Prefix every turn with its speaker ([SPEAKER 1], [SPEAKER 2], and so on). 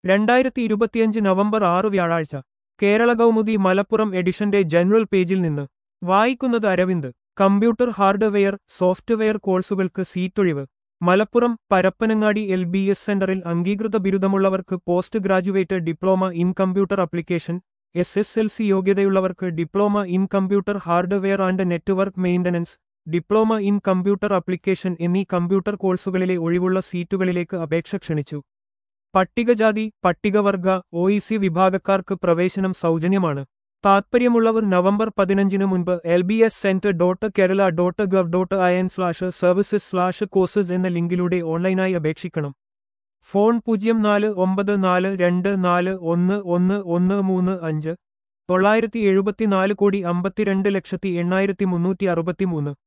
[SPEAKER 1] രണ്ടായിരത്തി ഇരുപത്തിയഞ്ച് നവംബർ ആറ് വ്യാഴാഴ്ച കേരള കൗമുദി മലപ്പുറം എഡിഷന്റെ ജനറൽ പേജിൽ നിന്ന് വായിക്കുന്നത് അരവിന്ദ് കമ്പ്യൂട്ടർ ഹാർഡ്വെയർ സോഫ്റ്റ്വെയർ കോഴ്സുകൾക്ക് സീറ്റൊഴിവ് Malappuram Parappanangadi L B S സെന്ററിൽ അംഗീകൃത ബിരുദമുള്ളവർക്ക് post graduate diploma in computer application S S L C യോഗ്യതയുള്ളവർക്ക് diploma in computer hardware and network maintenance diploma in computer application എന്നീ കമ്പ്യൂട്ടർ കോഴ്സുകളിലെ ഒഴിവുള്ള സീറ്റുകളിലേക്ക് അപേക്ഷ ക്ഷണിച്ചു പട്ടികജാതി പട്ടികവർഗ ഒ ഇ സി വിഭാഗക്കാർക്ക് പ്രവേശനം സൗജന്യമാണ് താത്പര്യമുള്ളവർ നവംബർ പതിനഞ്ചിന് മുൻപ് L B S centre dot Kerala dot gov dot I N slash services slash courses എന്ന ലിങ്കിലൂടെ ഓൺലൈനായി അപേക്ഷിക്കണം ഫോൺ പൂജ്യം നാല് ഒമ്പത് നാല് രണ്ട് നാല് ഒന്ന് ഒന്ന് ഒന്ന് മൂന്ന് അഞ്ച് തൊള്ളായിരത്തി എഴുപത്തിനാല് കോടി അമ്പത്തിരണ്ട് ലക്ഷത്തി എണ്ണായിരത്തി മുന്നൂറ്റി അറുപത്തിമൂന്ന്